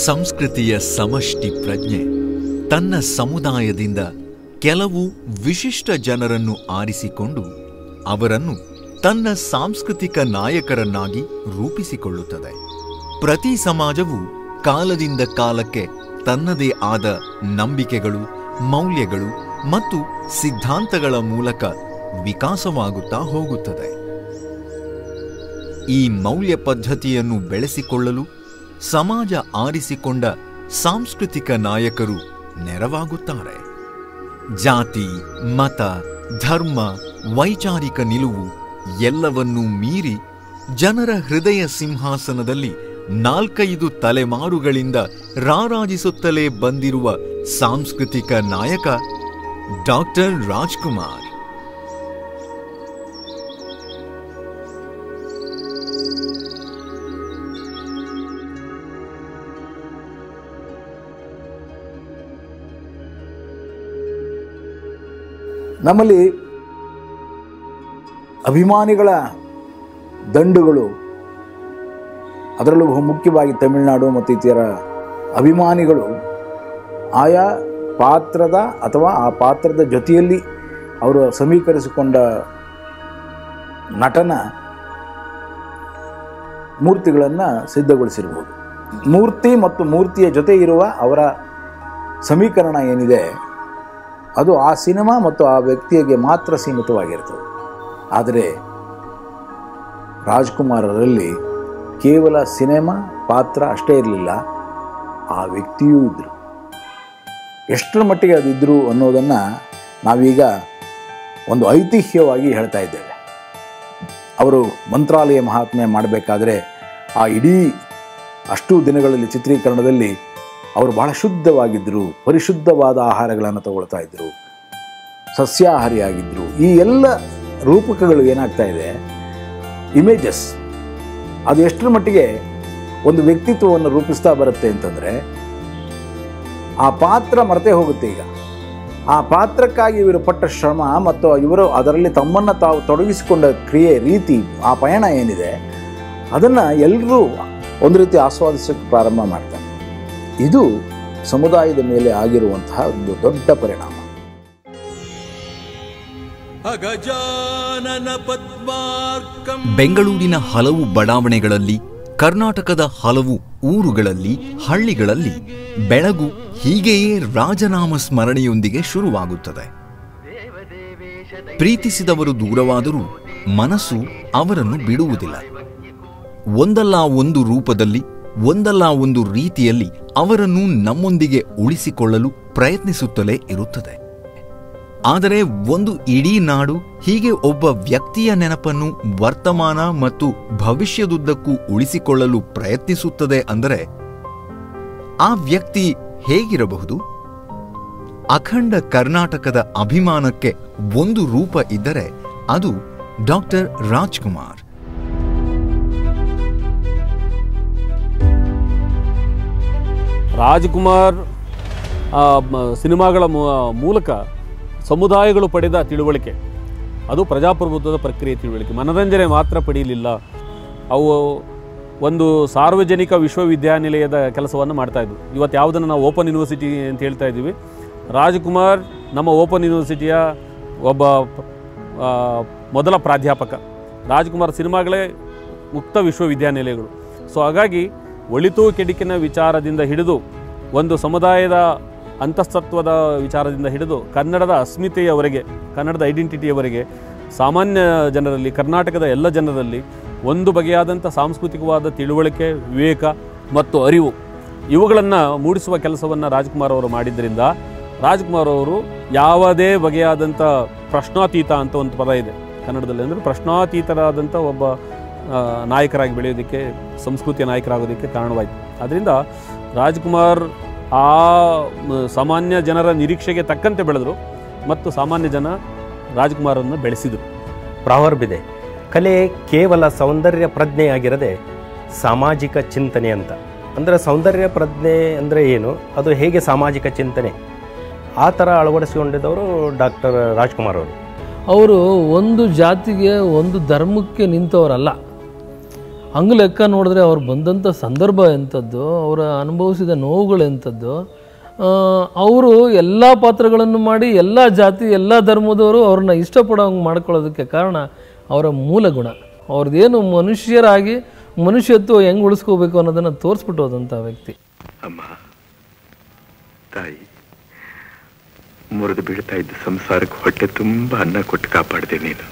ಸಂಸ್ಕೃತಿಯ ಸಮಷ್ಟಿ ಪ್ರಜ್ಞೆ ತನ್ನ ಸಮುದಾಯದಿಂದ ಕೆಲವು ವಿಶಿಷ್ಟ ಜನರನ್ನು ಆರಿಸಿಕೊಂಡು ಅವರನ್ನು ತನ್ನ ಸಾಂಸ್ಕೃತಿಕ ನಾಯಕರನ್ನಾಗಿ ರೂಪಿಸಿಕೊಳ್ಳುತ್ತದೆ ಪ್ರತಿ ಸಮಾಜವು ಕಾಲದಿಂದ ಕಾಲಕ್ಕೆ ತನ್ನದೇ ಆದ ನಂಬಿಕೆಗಳು ಮೌಲ್ಯಗಳು ಮತ್ತು ಸಿದ್ಧಾಂತಗಳ ಮೂಲಕ ವಿಕಾಸವಾಗುತ್ತಾ ಹೋಗುತ್ತದೆ ಈ ಮೌಲ್ಯ ಪದ್ಧತಿಯನ್ನು ಬೆಳೆಸಿಕೊಳ್ಳಲು ಸಮಾಜ ಆರಿಸಿಕೊಂಡ ಸಾಂಸ್ಕೃತಿಕ ನಾಯಕರು ನೆರವಾಗುತ್ತಾರೆ ಜಾತಿ ಮತ ಧರ್ಮ ವೈಚಾರಿಕ ನಿಲುವು ಎಲ್ಲವನ್ನೂ ಮೀರಿ ಜನರ ಹೃದಯ ಸಿಂಹಾಸನದಲ್ಲಿ ನಾಲ್ಕೈದು ತಲೆಮಾರುಗಳಿಂದ ರಾರಾಜಿಸುತ್ತಲೇ ಬಂದಿರುವ ಸಾಂಸ್ಕೃತಿಕ ನಾಯಕ ಡಾಕ್ಟರ್ ರಾಜ್ಕುಮಾರ್ ನಮ್ಮಲ್ಲಿ ಅಭಿಮಾನಿಗಳ ದಂಡುಗಳು ಅದರಲ್ಲೂ ಬಹು ಮುಖ್ಯವಾಗಿ ತಮಿಳುನಾಡು ಮತ್ತು ಇತರ ಅಭಿಮಾನಿಗಳು ಆಯಾ ಪಾತ್ರದ ಅಥವಾ ಆ ಪಾತ್ರದ ಜೊತೆಯಲ್ಲಿ ಅವರು ಸಮೀಕರಿಸಿಕೊಂಡ ನಟನ ಮೂರ್ತಿಗಳನ್ನು ಸಿದ್ಧಗೊಳಿಸಿರ್ಬೋದು ಮೂರ್ತಿ ಮತ್ತು ಮೂರ್ತಿಯ ಜೊತೆ ಇರುವ ಅವರ ಸಮೀಕರಣ ಏನಿದೆ ಅದು ಆ ಸಿನಿಮಾ ಮತ್ತು ಆ ವ್ಯಕ್ತಿಗೆ ಮಾತ್ರ ಸೀಮಿತವಾಗಿರ್ತದೆ ಆದರೆ ರಾಜ್ಕುಮಾರರಲ್ಲಿ ಕೇವಲ ಸಿನಿಮಾ ಪಾತ್ರ ಅಷ್ಟೇ ಇರಲಿಲ್ಲ ಆ ವ್ಯಕ್ತಿಯೂ ಇದ್ದರು ಎಷ್ಟರ ಮಟ್ಟಿಗೆ ಅದಿದ್ದರು ಅನ್ನೋದನ್ನು ನಾವೀಗ ಒಂದು ಐತಿಹ್ಯವಾಗಿ ಹೇಳ್ತಾ ಇದ್ದೇವೆ ಅವರು ಮಂತ್ರಾಲಯ ಮಹಾತ್ಮೆ ಮಾಡಬೇಕಾದ್ರೆ ಆ ಇಡೀ ಅಷ್ಟು ದಿನಗಳಲ್ಲಿ ಚಿತ್ರೀಕರಣದಲ್ಲಿ ಅವರು ಬಹಳ ಶುದ್ಧವಾಗಿದ್ದರು ಪರಿಶುದ್ಧವಾದ ಆಹಾರಗಳನ್ನು ತಗೊಳ್ತಾ ಇದ್ದರು ಸಸ್ಯಾಹಾರಿಯಾಗಿದ್ದರು ಈ ಎಲ್ಲ ರೂಪಕಗಳು ಏನಾಗ್ತಾ ಇದೆ ಇಮೇಜಸ್ ಅದು ಎಷ್ಟರ ಮಟ್ಟಿಗೆ ಒಂದು ವ್ಯಕ್ತಿತ್ವವನ್ನು ರೂಪಿಸ್ತಾ ಬರುತ್ತೆ ಅಂತಂದರೆ ಆ ಪಾತ್ರ ಮರೆತೇ ಹೋಗುತ್ತೆ ಈಗ ಆ ಪಾತ್ರಕ್ಕಾಗಿ ಇವರು ಪಟ್ಟ ಶ್ರಮ ಮತ್ತು ಇವರು ಅದರಲ್ಲಿ ತಮ್ಮನ್ನು ತಾವು ತೊಡಗಿಸಿಕೊಂಡ ಕ್ರಿಯೆ ರೀತಿ ಆ ಪಯಣ ಏನಿದೆ ಅದನ್ನು ಎಲ್ಲರೂ ಒಂದು ರೀತಿ ಆಸ್ವಾದಿಸೋಕ್ಕೆ ಪ್ರಾರಂಭ ಮಾಡ್ತಾರೆ ಇದು ಸಮುದಾಯದ ಮೇಲೆ ಆಗಿರುವಂತಹ ಒಂದು ದೊಡ್ಡ ಪರಿಣಾಮ ಅಗಜಾನನ ಪದ್ಮಾರ್ಕಂ ಬೆಂಗಳೂರಿನ ಹಲವು ಬಡಾವಣೆಗಳಲ್ಲಿ ಕರ್ನಾಟಕದ ಹಲವು ಊರುಗಳಲ್ಲಿ ಹಳ್ಳಿಗಳಲ್ಲಿ ಬೆಳಗು ಹೀಗೆಯೇ ರಾಜನಾಮ ಸ್ಮರಣೆಯೊಂದಿಗೆ ಶುರುವಾಗುತ್ತದೆ ಪ್ರೀತಿಸಿದವರು ದೂರವಾದರೂ ಮನಸ್ಸು ಅವರನ್ನು ಬಿಡುವುದಿಲ್ಲ ಒಂದಲ್ಲ ಒಂದು ರೂಪದಲ್ಲಿ ಒಂದಲ್ಲ ಒಂದು ರೀತಿಯಲ್ಲಿ ಅವರನ್ನು ನಮ್ಮೊಂದಿಗೆ ಉಳಿಸಿಕೊಳ್ಳಲು ಪ್ರಯತ್ನಿಸುತ್ತಲೇ ಇರುತ್ತದೆ ಆದರೆ ಒಂದು ಇಡೀ ನಾಡು ಹೀಗೆ ಒಬ್ಬ ವ್ಯಕ್ತಿಯ ನೆನಪನ್ನು ವರ್ತಮಾನ ಮತ್ತು ಭವಿಷ್ಯದುದ್ದಕ್ಕೂ ಉಳಿಸಿಕೊಳ್ಳಲು ಪ್ರಯತ್ನಿಸುತ್ತದೆ ಅಂದರೆ ಆ ವ್ಯಕ್ತಿ ಹೇಗಿರಬಹುದು ಅಖಂಡ ಕರ್ನಾಟಕದ ಅಭಿಮಾನಕ್ಕೆ ಒಂದು ರೂಪ ಇದ್ದರೆ ಅದು ಡಾಕ್ಟರ್ ರಾಜ್ಕುಮಾರ್ ರಾಜ್ಕುಮಾರ್ ಆ, ಮ- ಸಿನಿಮಾಗಳ ಮೂ- ಮೂಲಕ ಸಮುದಾಯಗಳು ಪಡೆದ ತಿಳುವಳಿಕೆ ಅದು ಪ್ರಜಾಪ್ರಭುತ್ವದ ಪ್ರಕ್ರಿಯೆ ತಿಳುವಳಿಕೆ ಮನರಂಜನೆ ಮಾತ್ರ ಪಡೆಯಲಿಲ್ಲ ಅವು ಒಂದು ಸಾರ್ವಜನಿಕ ವಿಶ್ವವಿದ್ಯಾನಿಲಯದ ಕೆಲಸವನ್ನು ಮಾಡ್ತಾಯಿದ್ವು ಇವತ್ತು ಯಾವುದನ್ನು ನಾವು ಓಪನ್ ಯೂನಿವರ್ಸಿಟಿ ಅಂತ ಹೇಳ್ತಾ ಇದ್ದೀವಿ ರಾಜ್ಕುಮಾರ್ ನಮ್ಮ ಓಪನ್ ಯೂನಿವರ್ಸಿಟಿಯ ಒಬ್ಬ ಆ, ಮೊದಲ ಪ್ರಾಧ್ಯಾಪಕ ರಾಜ್ಕುಮಾರ್ ಸಿನಿಮಾಗಳೇ ಮುಕ್ತ ವಿಶ್ವವಿದ್ಯಾನಿಲಯಗಳು ಸೊ ಹಾಗಾಗಿ ಒಳಿತು ಕೆಡುಕಿನ ವಿಚಾರದಿಂದ ಹಿಡಿದು ಒಂದು ಸಮುದಾಯದ ಅಂತಸ್ತತ್ವದ ವಿಚಾರದಿಂದ ಹಿಡಿದು ಕನ್ನಡದ ಅಸ್ಮಿತೆಯವರೆಗೆ ಕನ್ನಡದ ಐಡೆಂಟಿಟಿಯವರೆಗೆ ಸಾಮಾನ್ಯ ಜನರಲ್ಲಿ ಕರ್ನಾಟಕದ ಎಲ್ಲ ಜನರಲ್ಲಿ ಒಂದು ಬಗೆಯಾದಂಥ ಸಾಂಸ್ಕೃತಿಕವಾದ ತಿಳುವಳಿಕೆ ವಿವೇಕ ಮತ್ತು ಅರಿವು ಇವುಗಳನ್ನು ಮೂಡಿಸುವ ಕೆಲಸವನ್ನು ರಾಜ್ಕುಮಾರ್ ಅವರು ಮಾಡಿದ್ದರಿಂದ ರಾಜ್ಕುಮಾರ್ ಅವರು ಯಾವುದೇ ಬಗೆಯಾದಂಥ ಪ್ರಶ್ನಾತೀತ ಅಂತ ಒಂದು ಪದ ಇದೆ ಕನ್ನಡದಲ್ಲಿ ಅಂದರೆ ಪ್ರಶ್ನಾತೀತರಾದಂಥ ಒಬ್ಬ ಆ, ನಾಯಕರಾಗಿ ಬೆಳೆಯೋದಕ್ಕೆ ಸಂಸ್ಕೃತಿಯ ನಾಯಕರಾಗೋದಕ್ಕೆ ಕಾರಣವಾಯಿತು ಆದ್ದರಿಂದ ರಾಜ್ಕುಮಾರ್ ಆ ಮ, ಸಾಮಾನ್ಯ ಜನರ ನಿರೀಕ್ಷೆಗೆ ತಕ್ಕಂತೆ ಬೆಳೆದರು ಮತ್ತು ಸಾಮಾನ್ಯ ಜನ ರಾಜ್ಕುಮಾರನ್ನು ಬೆಳೆಸಿದರು ಪ್ರಾವರ್ಬ್ ಇದೆ ಕಲೆ ಕೇವಲ ಸೌಂದರ್ಯ ಪ್ರಜ್ಞೆಯಾಗಿರದೆ ಸಾಮಾಜಿಕ ಚಿಂತನೆ ಅಂತ ಅಂದರೆ ಸೌಂದರ್ಯ ಪ್ರಜ್ಞೆ ಅಂದರೆ ಏನು ಅದು ಹೇಗೆ ಸಾಮಾಜಿಕ ಚಿಂತನೆ ಆ ಥರ ಅಳವಡಿಸಿಕೊಂಡಿದ್ದವರು ಡಾಕ್ಟರ್ ರಾಜ್ಕುಮಾರ್ ಅವರು ಅವರು ಒಂದು ಜಾತಿಗೆ ಒಂದು ಧರ್ಮಕ್ಕೆ ನಿಂತವರಲ್ಲ ಹಂಗೆ ಲೆಕ್ಕ ನೋಡಿದ್ರೆ ಅವ್ರು ಬಂದಂಥ ಸಂದರ್ಭ ಎಂಥದ್ದು ಅವರ ಅನುಭವಿಸಿದ ನೋವುಗಳು ಎಂಥದ್ದು ಅವರು ಎಲ್ಲ ಪಾತ್ರಗಳನ್ನು ಮಾಡಿ ಎಲ್ಲ ಜಾತಿ ಎಲ್ಲ ಧರ್ಮದವರು ಅವ್ರನ್ನ ಇಷ್ಟಪಡೋಂಗೆ ಮಾಡ್ಕೊಳ್ಳೋದಕ್ಕೆ ಕಾರಣ ಅವರ ಮೂಲ ಗುಣ ಅವ್ರದ್ದೇನು ಮನುಷ್ಯರಾಗಿ ಮನುಷ್ಯತ್ವ ಹೆಂಗೆ ಉಳಿಸ್ಕೋಬೇಕು ಅನ್ನೋದನ್ನು ತೋರಿಸ್ಬಿಟ್ಟು ಹೋದಂಥ ವ್ಯಕ್ತಿ ಅಮ್ಮ ತಾಯಿ ಮುರಿದು ಬೀಳ್ತಾ ಇದ್ದ ಸಂಸಾರಕ್ಕೆ ಹೊಟ್ಟೆ ತುಂಬ ಅನ್ನ ಕೊಟ್ಟು ಕಾಪಾಡಿದೆ ನೀನು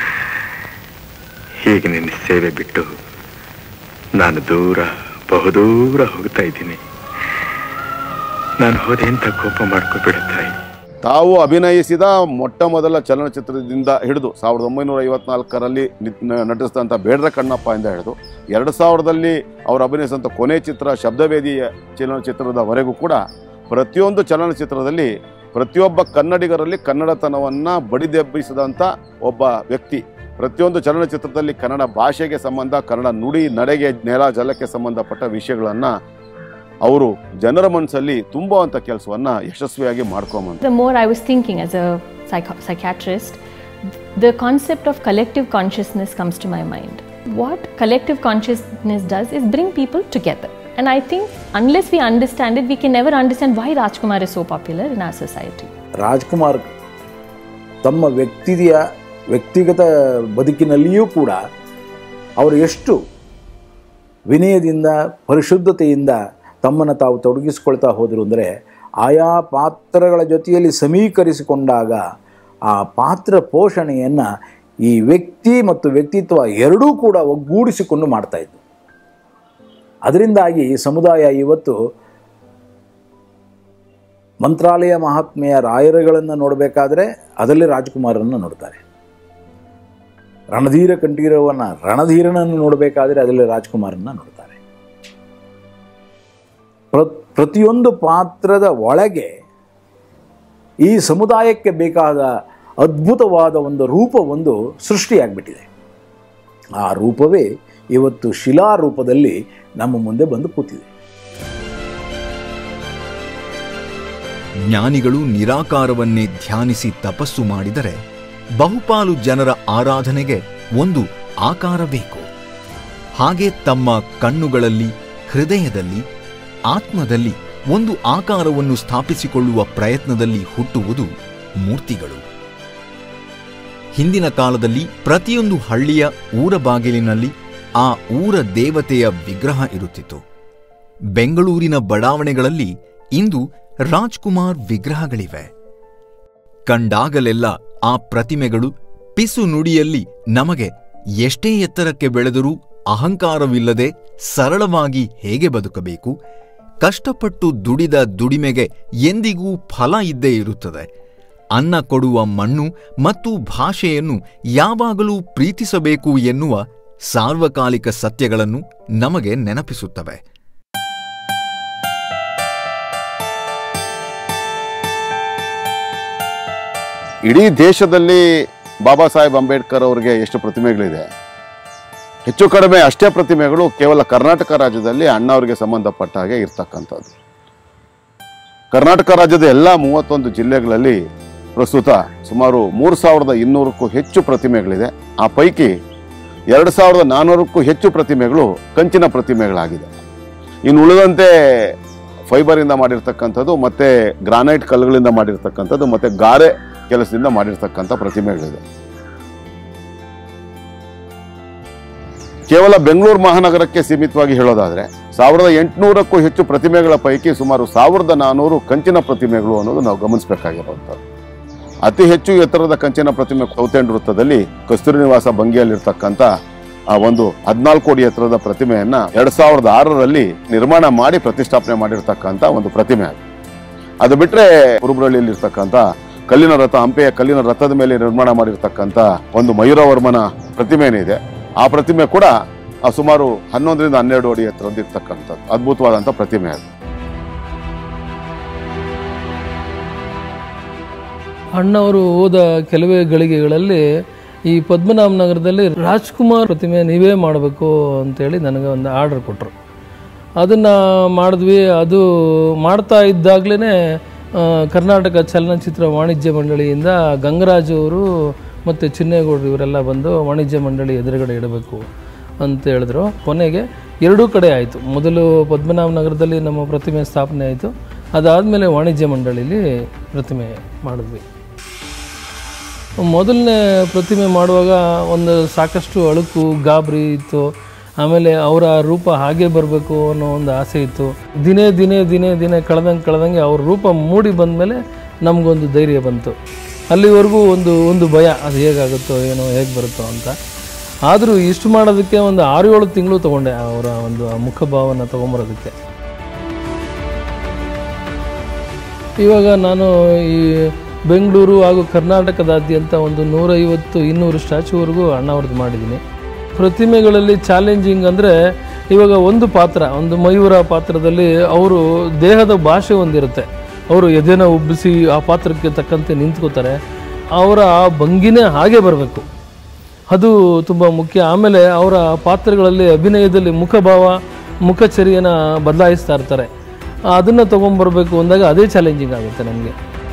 ಹೀಗೆ ನಿನ್ನ ಸೇವೆ ಬಿಟ್ಟು ನಾನು ದೂರ ಬಹುದೂರ ಹೋಗ್ತಾ ಇದ್ದೀನಿ ನಾನು ಹೋದೆ ಅಂತ ಕೋಪ ಮಾಡ್ಕೋಬೇಡ ತಾಯಿ ತಾವು ಅಭಿನಯಿಸಿದ ಮೊಟ್ಟ ಮೊದಲ ಚಲನಚಿತ್ರದಿಂದ ಹಿಡಿದು ಸಾವಿರದ ಒಂಬೈನೂರ ಐವತ್ನಾಲ್ಕರಲ್ಲಿ ನಟಿಸಿದಂಥ ಬೇಡ್ರ ಕಣ್ಣಪ್ಪ ಇಂದ ಹಿಡಿದು ಎರಡು ಸಾವಿರದಲ್ಲಿ ಅವರು ಅಭಿನಯಿಸಿದಂಥ ಕೊನೆ ಚಿತ್ರ ಶಬ್ದವೇದಿಯ ಚಲನಚಿತ್ರದವರೆಗೂ ಕೂಡ ಪ್ರತಿಯೊಂದು ಚಲನಚಿತ್ರದಲ್ಲಿ ಪ್ರತಿಯೊಬ್ಬ ಕನ್ನಡಿಗರಲ್ಲಿ ಕನ್ನಡತನವನ್ನು ಬಡಿದೆಬ್ಬಿಸಿದಂಥ ಒಬ್ಬ ವ್ಯಕ್ತಿ ಪ್ರತಿಯೊಂದು ಚಲನಚಿತ್ರದಲ್ಲಿ ಕನ್ನಡ ಭಾಷೆಗೆ ಸಂಬಂಧ ಕನ್ನಡ ನುಡಿ ನಡೆಗೆ ನೆಲ ಜಲಕ್ಕೆ ಸಂಬಂಧಪಟ್ಟ ವಿಷಯಗಳನ್ನು ಅವರು ಜನರ ಮನಸ್ಸಲ್ಲಿ ತುಂಬುವಂಥ ಕೆಲಸವನ್ನು ಯಶಸ್ವಿಯಾಗಿ ಮಾಡ್ಕೊಂಬಂದ್ರು The more I was thinking as a psycho- psychiatrist, the concept of collective consciousness comes to my mind. What collective consciousness does is bring people together. And I think unless we understand it, we can never understand why Rajkumar is so popular in our society. Rajkumar ತಮ್ಮ ವ್ಯಕ್ತಿಯ ವ್ಯಕ್ತಿಗತ ಬದುಕಿನಲ್ಲಿಯೂ ಕೂಡ ಅವರು ಎಷ್ಟು ವಿನಯದಿಂದ ಪರಿಶುದ್ಧತೆಯಿಂದ ತಮ್ಮನ್ನು ತಾವು ತೊಡಗಿಸಿಕೊಳ್ತಾ ಹೋದರು ಅಂದರೆ ಆಯಾ ಪಾತ್ರಗಳ ಜೊತೆಯಲ್ಲಿ ಸಮೀಕರಿಸಿಕೊಂಡಾಗ ಆ ಪಾತ್ರ ಪೋಷಣೆಯನ್ನು ಈ ವ್ಯಕ್ತಿ ಮತ್ತು ವ್ಯಕ್ತಿತ್ವ ಎರಡೂ ಕೂಡ ಒಗ್ಗೂಡಿಸಿಕೊಂಡು ಮಾಡ್ತಾಯಿದ್ರು ಅದರಿಂದಾಗಿ ಸಮುದಾಯ ಇವತ್ತು ಮಂತ್ರಾಲಯ ಮಹಾತ್ಮೆಯ ರಾಯರುಗಳನ್ನು ನೋಡಬೇಕಾದ್ರೆ ಅದರಲ್ಲಿ ರಾಜ್ಕುಮಾರನ್ನು ನೋಡ್ತಾರೆ ರಣಧೀರ ಕಂಠೀರವನ್ನ ರಣಧೀರನನ್ನು ನೋಡಬೇಕಾದ್ರೆ ಅದರಲ್ಲಿ ರಾಜ್ಕುಮಾರನ್ನ ನೋಡ್ತಾರೆ ಪ್ರ- ಪ್ರತಿಯೊಂದು ಪಾತ್ರದ ಒಳಗೆ ಈ ಸಮುದಾಯಕ್ಕೆ ಬೇಕಾದ ಅದ್ಭುತವಾದ ಒಂದು ರೂಪ ಒಂದು ಸೃಷ್ಟಿಯಾಗ್ಬಿಟ್ಟಿದೆ ಆ ರೂಪವೇ ಇವತ್ತು ಶಿಲಾ ರೂಪದಲ್ಲಿ ನಮ್ಮ ಮುಂದೆ ಬಂದು ಕೂತಿದೆ ಜ್ಞಾನಿಗಳು ನಿರಾಕಾರವನ್ನೇ ಧ್ಯಾನಿಸಿ ತಪಸ್ಸು ಮಾಡಿದರೆ ಬಹುಪಾಲು ಜನರ ಆರಾಧನೆಗೆ ಒಂದು ಆಕಾರ ಬೇಕು ಹಾಗೆ ತಮ್ಮ ಕಣ್ಣುಗಳಲ್ಲಿ ಹೃದಯದಲ್ಲಿ ಆತ್ಮದಲ್ಲಿ ಒಂದು ಆಕಾರವನ್ನು ಸ್ಥಾಪಿಸಿಕೊಳ್ಳುವ ಪ್ರಯತ್ನದಲ್ಲಿ ಹುಟ್ಟುವುದು ಮೂರ್ತಿಗಳು ಹಿಂದಿನ ಕಾಲದಲ್ಲಿ ಪ್ರತಿಯೊಂದು ಹಳ್ಳಿಯ ಊರ ಬಾಗಿಲಿನಲ್ಲಿ ಆ ಊರ ದೇವತೆಯ ವಿಗ್ರಹ ಇರುತ್ತಿತ್ತು ಬೆಂಗಳೂರಿನ ಬಡಾವಣೆಗಳಲ್ಲಿ ಇಂದು ರಾಜ್ಕುಮಾರ್ ವಿಗ್ರಹಗಳಿವೆ ಕಂಡಾಗಲೆಲ್ಲ ಆ ಪ್ರತಿಮೆಗಳು ಪಿಸು ನುಡಿಯಲ್ಲಿ ನಮಗೆ ಎಷ್ಟೇ ಎತ್ತರಕ್ಕೆ ಬೆಳೆದರೂ ಅಹಂಕಾರವಿಲ್ಲದೆ ಸರಳವಾಗಿ ಹೇಗೆ ಬದುಕಬೇಕು ಕಷ್ಟಪಟ್ಟು ದುಡಿದ ದುಡಿಮೆಗೆ ಎಂದಿಗೂ ಫಲ ಇದ್ದೇ ಇರುತ್ತದೆ ಅನ್ನ ಕೊಡುವ ಮಣ್ಣು ಮತ್ತು ಭಾಷೆಯನ್ನು ಯಾವಾಗಲೂ ಪ್ರೀತಿಸಬೇಕು ಎನ್ನುವ ಸಾರ್ವಕಾಲಿಕ ಸತ್ಯಗಳನ್ನು ನಮಗೆ ನೆನಪಿಸುತ್ತವೆ ಇಡೀ ದೇಶದಲ್ಲಿ ಬಾಬಾ ಸಾಹೇಬ್ ಅಂಬೇಡ್ಕರ್ ಅವರಿಗೆ ಎಷ್ಟು ಪ್ರತಿಮೆಗಳಿದೆ ಹೆಚ್ಚು ಕಡಿಮೆ ಅಷ್ಟೇ ಪ್ರತಿಮೆಗಳು ಕೇವಲ ಕರ್ನಾಟಕ ರಾಜ್ಯದಲ್ಲಿ ಅಣ್ಣವರಿಗೆ ಸಂಬಂಧಪಟ್ಟ ಹಾಗೆ ಇರ್ತಕ್ಕಂಥದ್ದು ಕರ್ನಾಟಕ ರಾಜ್ಯದ ಎಲ್ಲ ಮೂವತ್ತೊಂದು ಜಿಲ್ಲೆಗಳಲ್ಲಿ ಪ್ರಸ್ತುತ ಸುಮಾರು ಮೂರು ಸಾವಿರದ ಇನ್ನೂರಕ್ಕೂ ಹೆಚ್ಚು ಪ್ರತಿಮೆಗಳಿದೆ ಆ ಪೈಕಿ ಎರಡು ಸಾವಿರದ ನಾನ್ನೂರಕ್ಕೂ ಹೆಚ್ಚು ಪ್ರತಿಮೆಗಳು ಕಂಚಿನ ಪ್ರತಿಮೆಗಳಾಗಿದೆ ಇನ್ನು ಉಳಿದಂತೆ ಫೈಬರಿಂದ ಮಾಡಿರ್ತಕ್ಕಂಥದ್ದು ಮತ್ತೆ ಗ್ರಾನೈಟ್ ಕಲ್ಲುಗಳಿಂದ ಮಾಡಿರ್ತಕ್ಕಂಥದ್ದು ಮತ್ತೆ ಗಾರೆ ಕೆಲಸದಿಂದ ಮಾಡಿರ್ತಕ್ಕಂಥ ಪ್ರತಿಮೆಗಳಿದೆ ಕೇವಲ ಬೆಂಗಳೂರು ಮಹಾನಗರಕ್ಕೆ ಸೀಮಿತವಾಗಿ ಹೇಳೋದಾದ್ರೆ ಸಾವಿರದ ಎಂಟುನೂರಕ್ಕೂ ಹೆಚ್ಚು ಪ್ರತಿಮೆಗಳ ಪೈಕಿ ಸುಮಾರು ಸಾವಿರದ ನಾನೂರು ಕಂಚಿನ ಪ್ರತಿಮೆಗಳು ಅನ್ನೋದು ನಾವು ಗಮನಿಸಬೇಕಾಗಿರುವಂಥದ್ದು ಅತಿ ಹೆಚ್ಚು ಎತ್ತರದ ಕಂಚಿನ ಪ್ರತಿಮೆ ಕೌತೇಂಡ್ ವೃತ್ತದಲ್ಲಿ ಕಸ್ತೂರಿ ನಿವಾಸ ಭಂಗಿಯಲ್ಲಿರ್ತಕ್ಕಂಥ ಆ ಒಂದು ಹದಿನಾಲ್ಕು ಅಡಿ ಎತ್ತರದ ಪ್ರತಿಮೆಯನ್ನ ಎರಡ್ ಸಾವಿರದ ಆರರಲ್ಲಿ ನಿರ್ಮಾಣ ಮಾಡಿ ಪ್ರತಿಷ್ಠಾಪನೆ ಮಾಡಿರ್ತಕ್ಕಂಥ ಒಂದು ಪ್ರತಿಮೆ ಅದು ಅದು ಬಿಟ್ರೆ ಕುರುಬ್ರಳ್ಳಿಯಲ್ಲಿ ಇರ್ತಕ್ಕಂಥ ಕಲ್ಲಿನ ರಥ ಹಂಪೆಯ ಕಲ್ಲಿನ ರಥದ ಮೇಲೆ ನಿರ್ಮಾಣ ಮಾಡಿರ್ತಕ್ಕಂಥ ಒಂದು ಮಯೂರವರ್ಮನ ಪ್ರತಿಮೆ ಏನಿದೆ ಆ ಪ್ರತಿಮೆ ಕೂಡ ಆ ಸುಮಾರು ಹನ್ನೊಂದರಿಂದ ಹನ್ನೆರಡು ಅಡಿ ಎತ್ತರದ್ದು ಇರ್ತಕ್ಕಂಥದ್ದು ಅದ್ಭುತವಾದಂಥ ಪ್ರತಿಮೆ ಅದು ಅಣ್ಣವರು ಹೋದ ಕೆಲವೇ ಗಳಿಗೆಗಳಲ್ಲಿ ಈ ಪದ್ಮನಾಭ ನಗರದಲ್ಲಿ ರಾಜ್ಕುಮಾರ್ ಪ್ರತಿಮೆ ನೀವೇ ಮಾಡಬೇಕು ಅಂತೇಳಿ ನನಗೆ ಒಂದು ಆರ್ಡರ್ ಕೊಟ್ಟರು ಅದನ್ನು ಮಾಡಿದ್ವಿ ಅದು ಮಾಡ್ತಾ ಇದ್ದಾಗಲೇ ಕರ್ನಾಟಕ ಚಲನಚಿತ್ರ ವಾಣಿಜ್ಯ ಮಂಡಳಿಯಿಂದ ಗಂಗರಾಜ್ ಅವರು ಮತ್ತು ಚಿನ್ನೇಗೌಡರು ಇವರೆಲ್ಲ ಬಂದು ವಾಣಿಜ್ಯ ಮಂಡಳಿ ಎದುರುಗಡೆ ಇಡಬೇಕು ಅಂತ ಹೇಳಿದ್ರು ಕೊನೆಗೆ ಎರಡೂ ಕಡೆ ಆಯಿತು ಮೊದಲು ಪದ್ಮನಾಭ ನಗರದಲ್ಲಿ ನಮ್ಮ ಪ್ರತಿಮೆ ಸ್ಥಾಪನೆ ಆಯಿತು ಅದಾದಮೇಲೆ ವಾಣಿಜ್ಯ ಮಂಡಳಿಲಿ ಪ್ರತಿಮೆ ಮಾಡಿದ್ವಿ ಮೊದಲನೇ ಪ್ರತಿಮೆ ಮಾಡುವಾಗ ಒಂದು ಸಾಕಷ್ಟು ಅಳುಕು ಗಾಬರಿ ಇತ್ತು ಆಮೇಲೆ ಅವರ ರೂಪ ಹಾಗೆ ಬರಬೇಕು ಅನ್ನೋ ಒಂದು ಆಸೆ ಇತ್ತು ದಿನೇ ದಿನೇ ದಿನೇ ದಿನೇ ಕಳೆದಂಗೆ ಕಳೆದಂಗೆ ಅವ್ರ ರೂಪ ಮೂಡಿ ಬಂದಮೇಲೆ ನಮಗೊಂದು ಧೈರ್ಯ ಬಂತು ಅಲ್ಲಿವರೆಗೂ ಒಂದು ಒಂದು ಭಯ ಅದು ಹೇಗಾಗುತ್ತೋ ಏನೋ ಹೇಗೆ ಬರುತ್ತೋ ಅಂತ ಆದರೂ ಇಷ್ಟು ಮಾಡೋದಕ್ಕೆ ಒಂದು ಆರು ಏಳು ತಿಂಗಳು ತೊಗೊಂಡೆ ಅವರ ಒಂದು ಆ ಮುಖಭಾವನ ತೊಗೊಂಬರೋದಕ್ಕೆ ಇವಾಗ ನಾನು ಈ ಬೆಂಗಳೂರು ಹಾಗೂ ಕರ್ನಾಟಕದಾದ್ಯಂತ ಒಂದು ನೂರೈವತ್ತು ಇನ್ನೂರು ಸ್ಟ್ಯಾಚ್ಯೂವರೆಗೂ ಅಣ್ಣಾವ್ರದ್ದು ಮಾಡಿದ್ದೀನಿ ಪ್ರತಿಮೆಗಳಲ್ಲಿ ಚಾಲೆಂಜಿಂಗ್ ಅಂದರೆ ಇವಾಗ ಒಂದು ಪಾತ್ರ ಒಂದು ಮಯೂರ ಪಾತ್ರದಲ್ಲಿ ಅವರು ದೇಹದ ಭಾಷೆ ಒಂದಿರುತ್ತೆ ಅವರು ಎದೆನ ಉಬ್ಬಿಸಿ ಆ ಪಾತ್ರಕ್ಕೆ ತಕ್ಕಂತೆ ನಿಂತ್ಕೋತಾರೆ ಅವರ ಆ ಭಂಗಿನೇ ಹಾಗೆ ಬರಬೇಕು ಅದು ತುಂಬ ಮುಖ್ಯ ಆಮೇಲೆ ಅವರ ಪಾತ್ರಗಳಲ್ಲಿ ಅಭಿನಯದಲ್ಲಿ ಮುಖಭಾವ ಮುಖಚರ್ಯನ ಬದಲಾಯಿಸ್ತಾ ಇರ್ತಾರೆ ಅದನ್ನು ತೊಗೊಂಬರ್ಬೇಕು ಅಂದಾಗ ಅದೇ ಚಾಲೆಂಜಿಂಗ್ ಆಗುತ್ತೆ ನಮಗೆ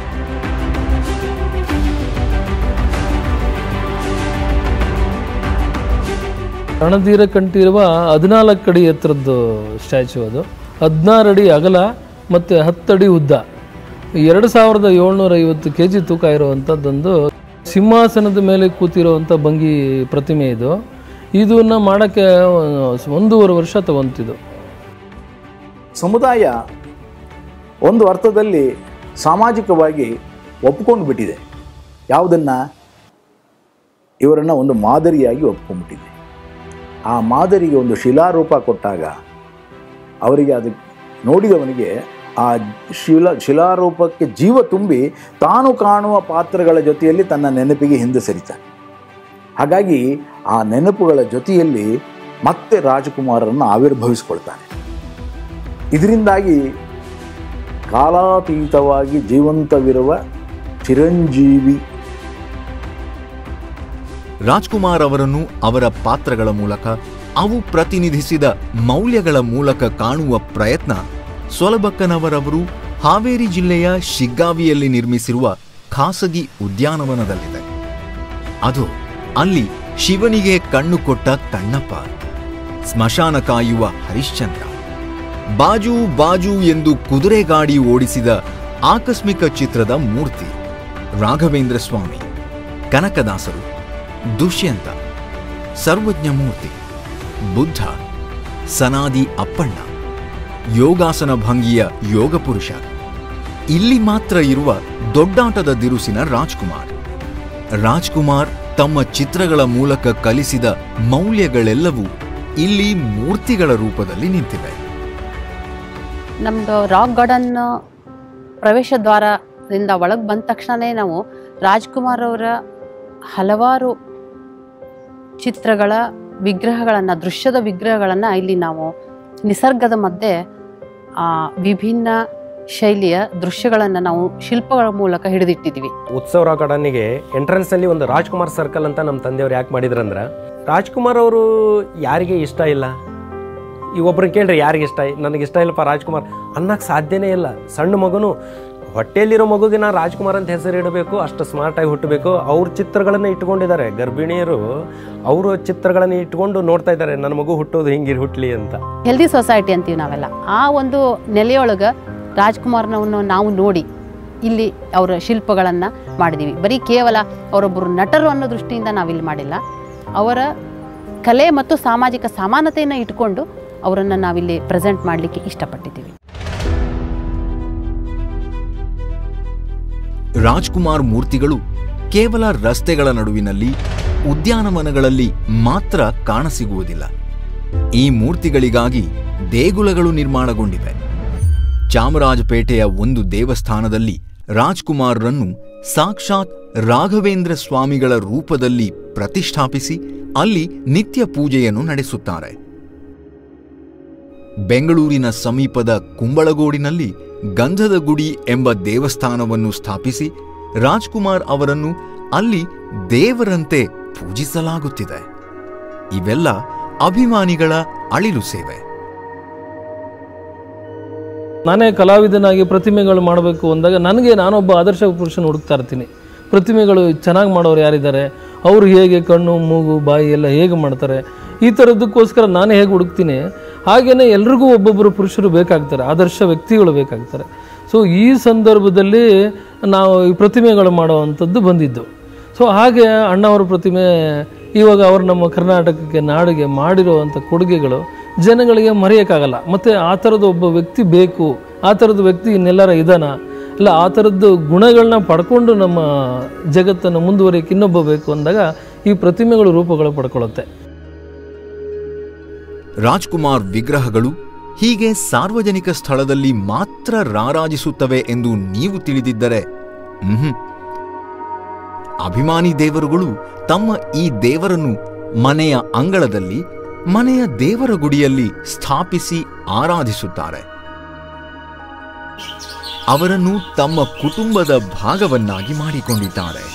ರಣಧೀರ ಕಂಠಿರುವ ಹದಿನಾಲ್ಕು ಅಡಿ ಎತ್ತರದ್ದು ಸ್ಟ್ಯಾಚು ಅದು ಹದಿನಾರು ಅಡಿ ಅಗಲ ಮತ್ತು ಹತ್ತಡಿ ಉದ್ದ ಎರಡು ಸಾವಿರದ ಏಳ್ನೂರ ಐವತ್ತು ಕೆ ಜಿ ತೂಕ ಇರುವಂಥದ್ದೊಂದು ಸಿಂಹಾಸನದ ಮೇಲೆ ಕೂತಿರುವಂಥ ಭಂಗಿ ಪ್ರತಿಮೆ ಇದು ಇದನ್ನು ಮಾಡೋಕ್ಕೆ ಒಂದೂವರೆ ವರ್ಷ ತಗೊಂತಿದ್ದು ಸಮುದಾಯ ಒಂದು ಅರ್ಥದಲ್ಲಿ ಸಾಮಾಜಿಕವಾಗಿ ಒಪ್ಕೊಂಡು ಬಿಟ್ಟಿದೆ ಯಾವುದನ್ನು ಇವರನ್ನು ಒಂದು ಮಾದರಿಯಾಗಿ ಒಪ್ಕೊಂಡ್ಬಿಟ್ಟಿದೆ ಆ ಮಾದರಿಗೆ ಒಂದು ಶಿಲಾರೂಪ ಕೊಟ್ಟಾಗ ಅವರಿಗೆ ಅದು ನೋಡಿದವನಿಗೆ ಆ ಶಿಲಾ ಶಿಲಾರೂಪಕ್ಕೆ ಜೀವ ತುಂಬಿ ತಾನು ಕಾಣುವ ಪಾತ್ರಗಳ ಜೊತೆಯಲ್ಲಿ ತನ್ನ ನೆನಪಿಗೆ ಹಿಂದೆ ಸರಿತಾನೆ ಹಾಗಾಗಿ ಆ ನೆನಪುಗಳ ಜೊತೆಯಲ್ಲಿ ಮತ್ತೆ ರಾಜಕುಮಾರರನ್ನು ಆವಿರ್ಭವಿಸ್ಕೊಳ್ತಾನೆ ಇದರಿಂದಾಗಿ ಕಾಲಾತೀತವಾಗಿ ಜೀವಂತವಿರುವ ಚಿರಂಜೀವಿ ರಾಜ್ಕುಮಾರ್ ಅವರನ್ನು ಅವರ ಪಾತ್ರಗಳ ಮೂಲಕ ಅವು ಪ್ರತಿನಿಧಿಸಿದ ಮೌಲ್ಯಗಳ ಮೂಲಕ ಕಾಣುವ ಪ್ರಯತ್ನ ಸೊಲಬಕ್ಕನವರವರು ಹಾವೇರಿ ಜಿಲ್ಲೆಯ ಶಿಗ್ಗಾವಿಯಲ್ಲಿ ನಿರ್ಮಿಸಿರುವ ಖಾಸಗಿ ಉದ್ಯಾನವನದಲ್ಲಿದೆ ಅದು ಅಲ್ಲಿ ಶಿವನಿಗೆ ಕಣ್ಣು ಕೊಟ್ಟ ಕಣ್ಣಪ್ಪ ಸ್ಮಶಾನ ಕಾಯುವ ಹರಿಶ್ಚಂದ್ರ ಬಾಜು ಬಾಜು ಎಂದು ಕುದುರೆ ಗಾಡಿ ಓಡಿಸಿದ ಆಕಸ್ಮಿಕ ಚಿತ್ರದ ಮೂರ್ತಿ ರಾಘವೇಂದ್ರ ಸ್ವಾಮಿ ಕನಕದಾಸರು ದುಷ್ಯಂತ ಸರ್ವಜ್ಞ ಮೂರ್ತಿ ಬುದ್ಧ ಸನಾದಿ ಅಪ್ಪಣ್ಣ ಯೋಗಾಸನ ಭಂಗಿಯ ಯೋಗಪುರುಷ ಇಲ್ಲಿ ಮಾತ್ರ ಇರುವ ದೊಡ್ಡಾಟದ ದಿರುಸಿನ ರಾಜ್ಕುಮಾರ್ ರಾಜ್ಕುಮಾರ್ ತಮ್ಮ ಚಿತ್ರಗಳ ಮೂಲಕ ಕಲಿಸಿದ ಮೌಲ್ಯಗಳೆಲ್ಲವೂ ಇಲ್ಲಿ ಮೂರ್ತಿಗಳ ರೂಪದಲ್ಲಿ ನಿಂತಿವೆ ನಮ್ಮದು ರಾಕ್ ಗಾರ್ಡನ್ ಪ್ರವೇಶ ದ್ವಾರದಿಂದ ಒಳಗೆ ಬಂದ ತಕ್ಷಣವೇ ನಾವು ರಾಜ್ಕುಮಾರ್ ಅವರ ಹಲವಾರು ಚಿತ್ರಗಳ ವಿಗ್ರಹಗಳನ್ನು ದೃಶ್ಯದ ವಿಗ್ರಹಗಳನ್ನು ಇಲ್ಲಿ ನಾವು ನಿಸರ್ಗದ ಮಧ್ಯೆ ಆ, ವಿಭಿನ್ನ ಶೈಲಿಯ ದೃಶ್ಯಗಳನ್ನು ನಾವು ಶಿಲ್ಪಗಳ ಮೂಲಕ ಹಿಡಿದಿಟ್ಟಿದ್ದೀವಿ ಉತ್ಸವ ಗಾರ್ಡನ್ನಿಗೆ ಎಂಟ್ರೆನ್ಸಲ್ಲಿ ಒಂದು ರಾಜ್ಕುಮಾರ್ ಸರ್ಕಲ್ ಅಂತ ನಮ್ಮ ತಂದೆಯವ್ರು ಯಾಕೆ ಮಾಡಿದ್ರಂದ್ರೆ ರಾಜ್ಕುಮಾರ್ ಅವರು ಯಾರಿಗೆ ಇಷ್ಟ ಇಲ್ಲ ಈ ಒಬ್ರನ್ನ ಕೇಳ್ರಿ ಯಾರಿಗೆ ಇಷ್ಟ ನನಗೆ ಇಷ್ಟ ಇಲ್ಲಪ್ಪ ರಾಜ್ಕುಮಾರ್ ಅನ್ನಕ್ಕೆ ಸಾಧ್ಯನೇ ಇಲ್ಲ ಸಣ್ಣ ಮಗನು ಹೊಟ್ಟೆಯಲ್ಲಿರೋ ಮಗುಗೆ ನಾ ರಾಜ್ಕುಮಾರ್ ಅಂತ ಹೆಸರು ಇಡಬೇಕು ಅಷ್ಟು ಸ್ಮಾರ್ಟಾಗಿ ಹುಟ್ಟಬೇಕು ಅವ್ರ ಚಿತ್ರಗಳನ್ನು ಇಟ್ಕೊಂಡಿದ್ದಾರೆ ಗರ್ಭಿಣಿಯರು ಅವರು ಚಿತ್ರಗಳನ್ನು ಇಟ್ಕೊಂಡು ನೋಡ್ತಾ ಇದ್ದಾರೆ ನನ್ನ ಮಗು ಹುಟ್ಟೋದು ಹಿಂಗೆ ಹುಟ್ಟಲಿ ಅಂತ ಹೆಲ್ದಿ ಸೊಸೈಟಿ ಅಂತೀವಿ ನಾವೆಲ್ಲ ಆ ಒಂದು ನೆಲೆಯೊಳಗೆ ರಾಜ್ಕುಮಾರ್ನವನ್ನು ನಾವು ನೋಡಿ ಇಲ್ಲಿ ಅವರ ಶಿಲ್ಪಗಳನ್ನು ಮಾಡಿದ್ದೀವಿ ಬರೀ ಕೇವಲ ಅವರೊಬ್ಬರು ನಟರು ಅನ್ನೋ ದೃಷ್ಟಿಯಿಂದ ನಾವಿಲ್ಲಿ ಮಾಡಿಲ್ಲ ಅವರ ಕಲೆ ಮತ್ತು ಸಾಮಾಜಿಕ ಸಮಾನತೆಯನ್ನು ಇಟ್ಕೊಂಡು ಅವರನ್ನು ನಾವಿಲ್ಲಿ ಪ್ರೆಸೆಂಟ್ ಮಾಡಲಿಕ್ಕೆ ಇಷ್ಟಪಟ್ಟಿದ್ದೀವಿ ರಾಜ್ಕುಮಾರ್ ಮೂರ್ತಿಗಳು ಕೇವಲ ರಸ್ತೆಗಳ ನಡುವಿನಲ್ಲಿ ಉದ್ಯಾನವನಗಳಲ್ಲಿ ಮಾತ್ರ ಕಾಣಸಿಗುವುದಿಲ್ಲ ಈ ಮೂರ್ತಿಗಳಿಗಾಗಿ ದೇಗುಲಗಳು ನಿರ್ಮಾಣಗೊಂಡಿವೆ ಚಾಮರಾಜಪೇಟೆಯ ಒಂದು ದೇವಸ್ಥಾನದಲ್ಲಿ ರಾಜ್ಕುಮಾರ್ರನ್ನು ಸಾಕ್ಷಾತ್ ರಾಘವೇಂದ್ರ ಸ್ವಾಮಿಗಳ ರೂಪದಲ್ಲಿ ಪ್ರತಿಷ್ಠಾಪಿಸಿ ಅಲ್ಲಿ ನಿತ್ಯ ಪೂಜೆಯನ್ನು ನಡೆಸುತ್ತಾರೆ ಬೆಂಗಳೂರಿನ ಸಮೀಪದ ಕುಂಬಳಗೋಡಿನಲ್ಲಿ ಗಂಧದ ಗುಡಿ ಎಂಬ ದೇವಸ್ಥಾನವನ್ನು ಸ್ಥಾಪಿಸಿ ರಾಜ್ಕುಮಾರ್ ಅವರನ್ನು ಅಲ್ಲಿ ದೇವರಂತೆ ಪೂಜಿಸಲಾಗುತ್ತಿದೆ ಇವೆಲ್ಲ ಅಭಿಮಾನಿಗಳ ಅಳಿಲು ಸೇವೆ ನಾನೇ ಕಲಾವಿದನಾಗಿ ಪ್ರತಿಮೆಗಳು ಮಾಡಬೇಕು ಅಂದಾಗ ನನಗೆ ನಾನೊಬ್ಬ ಆದರ್ಶ ಪುರುಷನ ಹುಡುಕ್ತಾ ಇರ್ತೀನಿ ಪ್ರತಿಮೆಗಳು ಚೆನ್ನಾಗಿ ಮಾಡೋರು ಯಾರಿದ್ದಾರೆ ಅವರು ಹೇಗೆ ಕಣ್ಣು ಮೂಗು ಬಾಯಿ ಎಲ್ಲ ಹೇಗೆ ಮಾಡ್ತಾರೆ ಈ ಥರದ್ದಕ್ಕೋಸ್ಕರ ನಾನು ಹೇಗೆ ಹುಡುಕ್ತೀನಿ ಹಾಗೆಯೇ ಎಲ್ರಿಗೂ ಒಬ್ಬೊಬ್ಬರು ಪುರುಷರು ಬೇಕಾಗ್ತಾರೆ ಆದರ್ಶ ವ್ಯಕ್ತಿಗಳು ಬೇಕಾಗ್ತಾರೆ ಸೊ ಈ ಸಂದರ್ಭದಲ್ಲಿ ನಾವು ಈ ಪ್ರತಿಮೆಗಳು ಮಾಡುವಂಥದ್ದು ಬಂದಿದ್ದು ಸೊ ಹಾಗೆ ಅಣ್ಣವರ ಪ್ರತಿಮೆ ಇವಾಗ ಅವರು ನಮ್ಮ ಕರ್ನಾಟಕಕ್ಕೆ ನಾಡಿಗೆ ಮಾಡಿರುವಂಥ ಕೊಡುಗೆಗಳು ಜನಗಳಿಗೆ ಮರೆಯೋಕ್ಕಾಗಲ್ಲ ಮತ್ತು ಆ ಥರದ ಒಬ್ಬ ವ್ಯಕ್ತಿ ಬೇಕು ಆ ಥರದ ವ್ಯಕ್ತಿ ಇನ್ನೆಲ್ಲರ ಇದಾನ ಇಲ್ಲ ಆ ಥರದ್ದು ಗುಣಗಳನ್ನ ಪಡ್ಕೊಂಡು ನಮ್ಮ ಜಗತ್ತನ್ನು ಮುಂದುವರಿಯಕ್ಕೆ ಇನ್ನೊಬ್ಬ ಬೇಕು ಅಂದಾಗ ಈ ಪ್ರತಿಮೆಗಳು ರೂಪಗಳು ಪಡ್ಕೊಳ್ಳುತ್ತೆ ರಾಜ್ಕುಮಾರ್ ವಿಗ್ರಹಗಳು ಹೀಗೆ ಸಾರ್ವಜನಿಕ ಸ್ಥಳದಲ್ಲಿ ಮಾತ್ರ ರಾರಾಜಿಸುತ್ತವೆ ಎಂದು ನೀವು ತಿಳಿದಿದ್ದರೆ ಮ್ಹೂ. ಅಭಿಮಾನಿ ದೇವರುಗಳು ತಮ್ಮ ಈ ದೇವರನ್ನು ಮನೆಯ ಅಂಗಳದಲ್ಲಿ ಮನೆಯ ದೇವರ ಗುಡಿಯಲ್ಲಿ ಸ್ಥಾಪಿಸಿ ಆರಾಧಿಸುತ್ತಾರೆ ಅವರನ್ನು ತಮ್ಮ ಕುಟುಂಬದ ಭಾಗವನ್ನಾಗಿ ಮಾಡಿಕೊಂಡಿದ್ದಾರೆ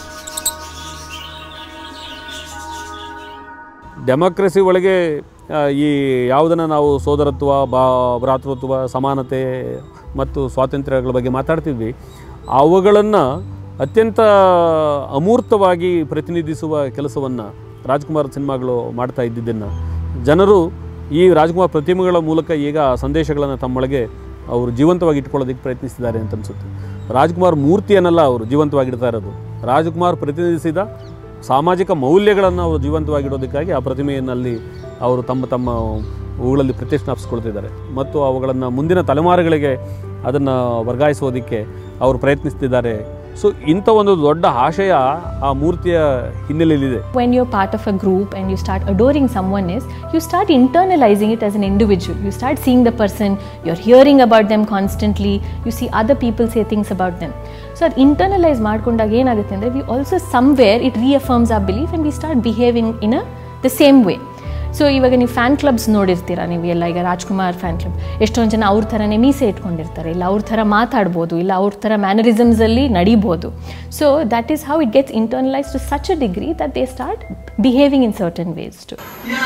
ಡೆಮಾಕ್ರಸಿ ಒಳಗೆ ಆ, ಈ ಯಾವುದನ್ನು ನಾವು ಸೋದರತ್ವ ಬಾ ಭ್ರಾತೃತ್ವ ಸಮಾನತೆ ಮತ್ತು ಸ್ವಾತಂತ್ರ್ಯಗಳ ಬಗ್ಗೆ ಮಾತಾಡ್ತಿದ್ವಿ ಅವುಗಳನ್ನು ಅತ್ಯಂತ ಅಮೂರ್ತವಾಗಿ ಪ್ರತಿನಿಧಿಸುವ ಕೆಲಸವನ್ನು ರಾಜ್ಕುಮಾರ್ ಸಿನಿಮಾಗಳು ಮಾಡ್ತಾ ಇದ್ದಿದ್ದನ್ನು ಜನರು ಈ ರಾಜ್ಕುಮಾರ್ ಪ್ರತಿಮೆಗಳ ಮೂಲಕ ಈಗ ಆ ಸಂದೇಶಗಳನ್ನು ತಮ್ಮೊಳಗೆ ಅವರು ಜೀವಂತವಾಗಿ ಇಟ್ಕೊಳ್ಳೋದಕ್ಕೆ ಪ್ರಯತ್ನಿಸಿದ್ದಾರೆ ಅಂತ ಅನಿಸುತ್ತೆ ರಾಜ್ಕುಮಾರ್ ಮೂರ್ತಿಯನ್ನೆಲ್ಲ ಅವರು ಜೀವಂತವಾಗಿಡ್ತಾ ಇರೋದು ರಾಜ್ಕುಮಾರ್ ಪ್ರತಿನಿಧಿಸಿದ ಸಾಮಾಜಿಕ ಮೌಲ್ಯಗಳನ್ನು ಅವರು ಜೀವಂತವಾಗಿಡೋದಕ್ಕಾಗಿ ಆ ಪ್ರತಿಮೆಯಲ್ಲಿ ಅವರು ತಮ್ಮ ತಮ್ಮ ಅವುಗಳಲ್ಲಿ ಪ್ರತಿಷ್ಠಾಪಿಸ್ಕೊಳ್ತಿದ್ದಾರೆ ಮತ್ತು ಅವುಗಳನ್ನು ಮುಂದಿನ ತಲೆಮಾರುಗಳಿಗೆ ಅದನ್ನು ವರ್ಗಾಯಿಸೋದಕ್ಕೆ ಅವರು ಪ್ರಯತ್ನಿಸ್ತಿದ್ದಾರೆ ಸೊ ಇಂಥ ಒಂದು ದೊಡ್ಡ ಆಶಯ ಆ ಮೂರ್ತಿಯ ಹಿನ್ನೆಲೆಯಲ್ಲಿದೆ when you're part of a group and you start adoring someone is you start internalizing it as an individual you start seeing the person you're hearing about them constantly you see other people say things about them so ಅದು internalise ಮಾಡ್ಕೊಂಡಾಗ ಏನಾಗುತ್ತೆ ಅಂದರೆ we also somewhere it reaffirms a belief and we start behaving in a the same way so ಇವಾಗ ನೀವು fan clubs ನೋಡಿರ್ತೀರಾ ನೀವು ಎಲ್ಲ ಈಗ ರಾಜ್ಕುಮಾರ್ ಫ್ಯಾನ್ ಕ್ಲಬ್ ಎಷ್ಟೊಂದು ಜನ ಅವ್ರ ಥರನೇ ಮೀಸೆ ಇಟ್ಕೊಂಡಿರ್ತಾರೆ ಇಲ್ಲ ಅವ್ರ ಥರ ಮಾತಾಡ್ಬೋದು ಇಲ್ಲ ಅವ್ರ ಥರ ಮ್ಯಾನರಿಸಮ್ಸಲ್ಲಿ ನಡಿಬೋದು so that is how it gets internalise to such a degree that they start behaving in certain ways to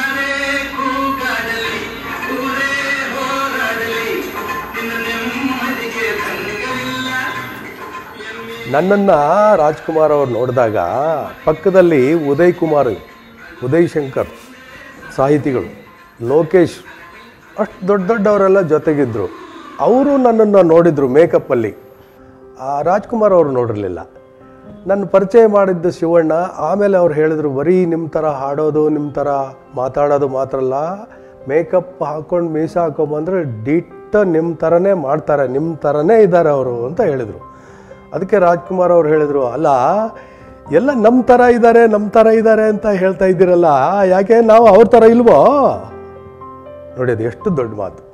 ನನ್ನನ್ನು ರಾಜ್ಕುಮಾರ್ ಅವರು ನೋಡಿದಾಗ ಪಕ್ಕದಲ್ಲಿ ಉದಯ್ ಕುಮಾರ್ ಉದಯ್ ಶಂಕರ್ ಸಾಹಿತಿಗಳು ಲೋಕೇಶ್ ಅಷ್ಟು ದೊಡ್ಡ ದೊಡ್ಡವರೆಲ್ಲ ಜೊತೆಗಿದ್ದರು ಅವರು ನನ್ನನ್ನು ನೋಡಿದರು ಮೇಕಪ್ಪಲ್ಲಿ ಆ ರಾಜ್ಕುಮಾರ್ ಅವರು ನೋಡಿರಲಿಲ್ಲ ನನ್ನ ಪರಿಚಯ ಮಾಡಿದ್ದು ಶಿವಣ್ಣ ಆಮೇಲೆ ಅವ್ರು ಹೇಳಿದ್ರು ಬರೀ ನಿಮ್ಮ ಥರ ಹಾಡೋದು ನಿಮ್ಮ ಥರ ಮಾತಾಡೋದು ಮಾತ್ರ ಅಲ್ಲ ಮೇಕಪ್ ಹಾಕ್ಕೊಂಡು ಮೀಸ ಹಾಕೊಂಬಂದ್ರೆ ಡಿಟ್ಟ ನಿಮ್ಮ ಥರನೇ ಮಾಡ್ತಾರೆ ನಿಮ್ಮ ಥರನೇ ಇದ್ದಾರೆ ಅವರು ಅಂತ ಹೇಳಿದರು ಅದಕ್ಕೆ ರಾಜ್ಕುಮಾರ್ ಅವ್ರು ಹೇಳಿದರು ಅಲ್ಲ ಎಲ್ಲ ನಮ್ಮ ಥರ ಇದ್ದಾರೆ ನಮ್ಮ ಥರ ಇದ್ದಾರೆ ಅಂತ ಹೇಳ್ತಾ ಇದ್ದೀರಲ್ಲ ಯಾಕೆ ನಾವು ಅವ್ರ ಥರ ಇಲ್ವೋ ನೋಡಿ ಅದು ಎಷ್ಟು ದೊಡ್ಡ ಮಾತು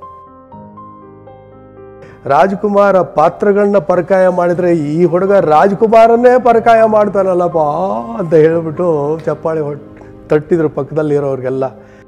ರಾಜ್ಕುಮಾರ ಪಾತ್ರಗಳನ್ನ ಪರಕಾಯ ಮಾಡಿದ್ರೆ ಈ ಹುಡುಗ ರಾಜ್ಕುಮಾರನ್ನೇ ಪರಕಾಯ ಮಾಡ್ತಾನಲ್ಲಪ್ಪ ಅಂತ ಹೇಳ್ಬಿಟ್ಟು ಚಪ್ಪಾಳೆ ಹೊಟ್ ತಟ್ಟಿದ್ರು ಪಕ್ಕದಲ್ಲಿರೋರಿಗೆಲ್ಲ